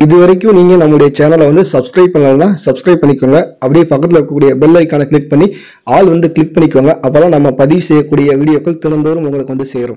இது வரைக்கும் நீங்க நம்முடைய சேனலை வந்து சப்ஸ்கிரைப் பண்ணலன்னா சப்ஸ்கிரைப் பண்ணிக்கோங்க அப்படியே பக்கத்துல இருக்கக்கூடிய பெல் ஐக்கானை கிளிக் பண்ணி ஆல் வந்து கிளிக் பண்ணிக்கோங்க அப்பதான் நம்ம பதிவு செய்யக்கூடிய வீடியோக்கள் தினந்தோறும் உங்களுக்கு வந்து சேரும்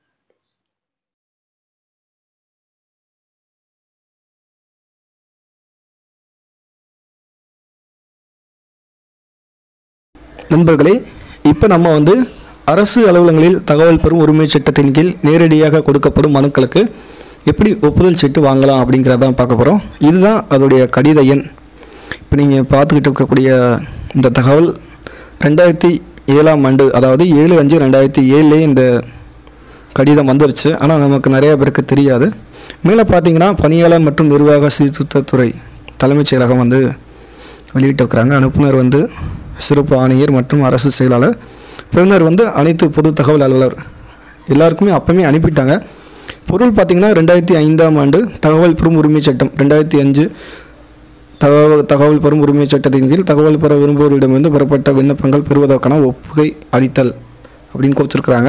நண்பர்களே இப்போ நம்ம வந்து அரசு அலுவலகங்களில் தகவல் பெறும் உரிமை சட்டத்தின் கீழ் நேரடியாக கொடுக்கப்படும் மனுக்களுக்கு எப்படி ஒப்புதல் சீட்டு வாங்கலாம் அப்படிங்கிறதான் பார்க்க போகிறோம் இதுதான் அதோடைய கடித எண் இப்போ நீங்கள் பார்த்துக்கிட்டு இருக்கக்கூடிய இந்த தகவல் ரெண்டாயிரத்தி ஏழாம் ஆண்டு அதாவது ஏழு அஞ்சு ரெண்டாயிரத்தி ஏழுலேயே இந்த கடிதம் வந்துருச்சு ஆனால் நமக்கு நிறைய பேருக்கு தெரியாது மேலே பார்த்தீங்கன்னா பணியாளர் மற்றும் நிர்வாக சீர்திருத்தத்துறை தலைமைச் செயலகம் வந்து வெளியிட்டிருக்கிறாங்க அனுப்புனர் வந்து சிறப்பு ஆணையர் மற்றும் அரசு செயலாளர் பெறுநர் வந்து அனைத்து பொது தகவல் அலுவலர் எல்லாருக்குமே அப்பவுமே அனுப்பிட்டாங்க பொருள் பார்த்திங்கன்னா ரெண்டாயிரத்தி ஐந்தாம் ஆண்டு தகவல் பெறும் உரிமை சட்டம் ரெண்டாயிரத்தி அஞ்சு தகவல் தகவல் பெறும் உரிமை சட்டத்தின் கீழ் தகவல் பெற விரும்புவோரிடமிருந்து பெறப்பட்ட விண்ணப்பங்கள் பெறுவதற்கான ஒப்புகை அளித்தல் அப்படின்னு கொடுத்துருக்குறாங்க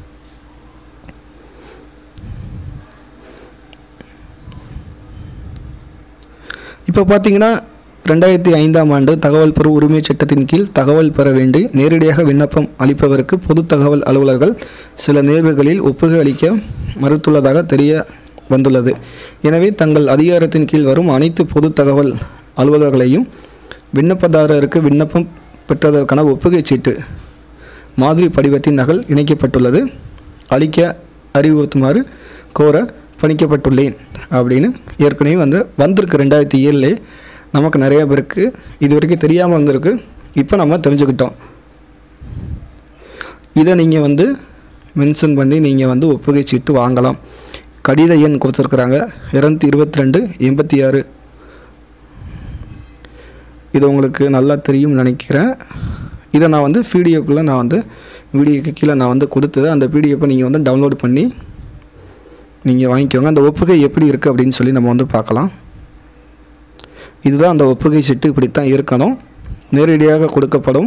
இப்போ பார்த்தீங்கன்னா ரெண்டாயிரத்தி ஐந்தாம் ஆண்டு தகவல் பெறும் உரிமை சட்டத்தின் கீழ் தகவல் பெற வேண்டி நேரடியாக விண்ணப்பம் அளிப்பவருக்கு பொது தகவல் அலுவலர்கள் சில நேர்வுகளில் ஒப்புகை அளிக்க மறுத்துள்ளதாக தெரிய வந்துள்ளது எனவே தங்கள் அதிகாரத்தின் கீழ் வரும் அனைத்து பொது தகவல் அலுவலர்களையும் விண்ணப்பதாரருக்கு விண்ணப்பம் பெற்றதற்கான ஒப்புகைச் சீட்டு மாதிரி படிவத்தின் நகல் இணைக்கப்பட்டுள்ளது அளிக்க அறிவுறுத்துமாறு கோர பணிக்கப்பட்டுள்ளேன் அப்படின்னு ஏற்கனவே வந்து வந்திருக்கு ரெண்டாயிரத்தி ஏழுலே நமக்கு நிறைய பேருக்கு இது வரைக்கும் தெரியாமல் வந்திருக்கு இப்போ நம்ம தெரிஞ்சுக்கிட்டோம் இதை நீங்கள் வந்து மென்ஷன் பண்ணி நீங்கள் வந்து ஒப்புகை சீட்டு வாங்கலாம் கடித எண் கொடுத்துருக்குறாங்க இரநூத்தி இருபத்தி ரெண்டு எண்பத்தி ஆறு இது உங்களுக்கு நல்லா தெரியும்னு நினைக்கிறேன் இதை நான் வந்து பிடிஎஃப்ல நான் வந்து வீடியோக்கு கீழே நான் வந்து கொடுத்தது அந்த பிடிஎஃப்பை நீங்கள் வந்து டவுன்லோட் பண்ணி நீங்கள் வாங்கிக்கோங்க அந்த ஒப்புகை எப்படி இருக்குது அப்படின்னு சொல்லி நம்ம வந்து பார்க்கலாம் இதுதான் அந்த ஒப்புகை சீட்டு இப்படித்தான் இருக்கணும் நேரடியாக கொடுக்கப்படும்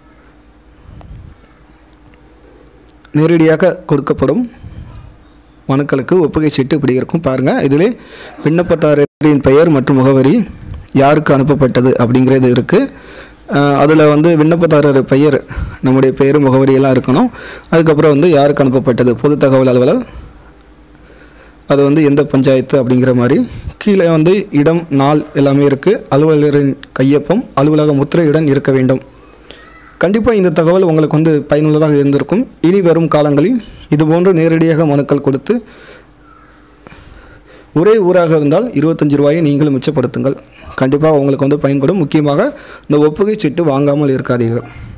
நேரடியாக கொடுக்கப்படும் மனுக்களுக்கு ஒப்புகை சீட்டு இப்படி இருக்கும் பாருங்கள் இதிலே விண்ணப்பதாரரின் பெயர் மற்றும் முகவரி யாருக்கு அனுப்பப்பட்டது அப்படிங்கிறது இருக்குது அதில் வந்து விண்ணப்பதாரர் பெயர் நம்முடைய பெயர் முகவரி எல்லாம் இருக்கணும் அதுக்கப்புறம் வந்து யாருக்கு அனுப்பப்பட்டது பொது தகவல் அலுவலர் அது வந்து எந்த பஞ்சாயத்து அப்படிங்கிற மாதிரி கீழே வந்து இடம் நாள் எல்லாமே இருக்குது அலுவலரின் கையொப்பம் அலுவலக முத்திரையுடன் இருக்க வேண்டும் கண்டிப்பாக இந்த தகவல் உங்களுக்கு வந்து பயனுள்ளதாக இருந்திருக்கும் இனி வரும் காலங்களில் இதுபோன்று நேரடியாக மனுக்கள் கொடுத்து ஒரே ஊராக இருந்தால் இருபத்தஞ்சு ரூபாயை நீங்களும் மிச்சப்படுத்துங்கள் கண்டிப்பாக உங்களுக்கு வந்து பயன்படும் முக்கியமாக இந்த ஒப்புகை சீட்டு வாங்காமல் இருக்காதீர்கள்